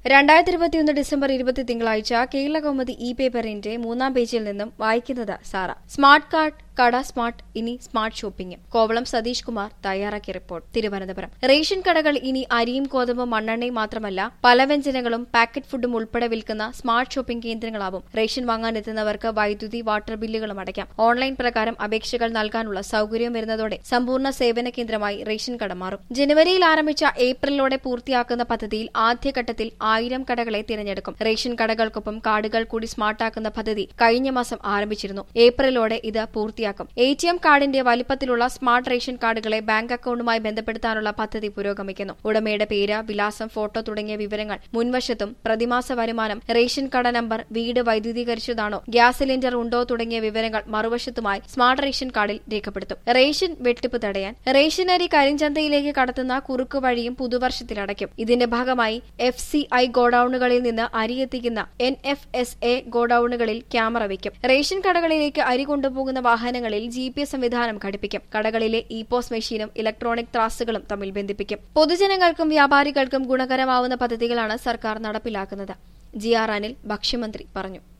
രണ്ടായിരത്തി ഇരുപത്തിയൊന്ന് ഡിസംബർ ഇരുപത്തി തിങ്കളാഴ്ച കേരള കൗമുദി ഇ പേപ്പറിന്റെ മൂന്നാം പേജിൽ നിന്നും വായിക്കുന്നത് സാറ സ്മാർട്ട് കാർഡ് കട സ്മാർട്ട് ഇനി സ്മാർട്ട് ഷോപ്പിംഗ് കോവളം സതീഷ് കുമാർ തയ്യാറാക്കിയ റിപ്പോർട്ട് തിരുവനന്തപുരം റേഷൻ കടകൾ ഇനി അരിയും ഗോതമ്പും മണ്ണെണ്ണയും മാത്രമല്ല പലവ്യഞ്ജനങ്ങളും പാക്കറ്റ് ഫുഡും ഉൾപ്പെടെ വിൽക്കുന്ന സ്മാർട്ട് ഷോപ്പിംഗ് കേന്ദ്രങ്ങളാവും റേഷൻ വാങ്ങാനെത്തുന്നവർക്ക് വൈദ്യുതി വാട്ടർ ബില്ലുകളും അടയ്ക്കാം ഓൺലൈൻ പ്രകാരം അപേക്ഷകൾ നൽകാനുള്ള സൌകര്യം വരുന്നതോടെ സമ്പൂർണ്ണ സേവന കേന്ദ്രമായി റേഷൻ കട മാറും ജനുവരിയിൽ ആരംഭിച്ച ഏപ്രിലോടെ പൂർത്തിയാക്കുന്ന പദ്ധതിയിൽ ആദ്യഘട്ടത്തിൽ ആയിരം കടകളെ തിരഞ്ഞെടുക്കും റേഷൻ കടകൾക്കൊപ്പം കാർഡുകൾ കൂടി സ്മാർട്ടാക്കുന്ന പദ്ധതി കഴിഞ്ഞ മാസം ആരംഭിച്ചിരുന്നു ഏപ്രിലോടെ ഇത് പൂർത്തിയാക്കും എ ടി എം കാർഡിന്റെ വലിപ്പത്തിലുള്ള സ്മാർട്ട് റേഷൻ കാർഡുകളെ ബാങ്ക് അക്കൌണ്ടുമായി ബന്ധപ്പെടുത്താനുള്ള പദ്ധതി പുരോഗമിക്കുന്നു ഉടമയുടെ പേര് വിലാസം ഫോട്ടോ തുടങ്ങിയ വിവരങ്ങൾ മുൻവശത്തും പ്രതിമാസ വരുമാനം റേഷൻ കട നമ്പർ വീട് വൈദ്യുതീകരിച്ചതാണോ ഗ്യാസ് സിലിണ്ടർ ഉണ്ടോ തുടങ്ങിയ വിവരങ്ങൾ മറുവശത്തുമായി സ്മാർട്ട് റേഷൻ കാർഡിൽ രേഖപ്പെടുത്തും റേഷൻ വെട്ടിപ്പ് തടയാൻ റേഷനരി കരിഞ്ചന്തയിലേക്ക് കടത്തുന്ന കുറുക്ക് വഴിയും പുതുവർഷത്തിൽ അടയ്ക്കും ഇതിന്റെ ഭാഗമായി എഫ് സി ഐ ഗോഡൌണുകളിൽ നിന്ന് അരി എത്തിക്കുന്ന എൻ എഫ് എസ് എ ഗോഡൌണുകളിൽ ക്യാമറ വയ്ക്കും റേഷൻ കടകളിലേക്ക് അരി കൊണ്ടുപോകുന്ന വാഹനങ്ങളിൽ ജി പി എസ് സംവിധാനം ഘടിപ്പിക്കും കടകളിലെ ഇ പോസ് മെഷീനും ഇലക്ട്രോണിക് ത്രാസുകളും തമ്മിൽ ബന്ധിപ്പിക്കും പൊതുജനങ്ങൾക്കും വ്യാപാരികൾക്കും ഗുണകരമാവുന്ന പദ്ധതികളാണ് സർക്കാർ നടപ്പിലാക്കുന്നത് ജി ആർ അനിൽ ഭക്ഷ്യമന്ത്രി പറഞ്ഞു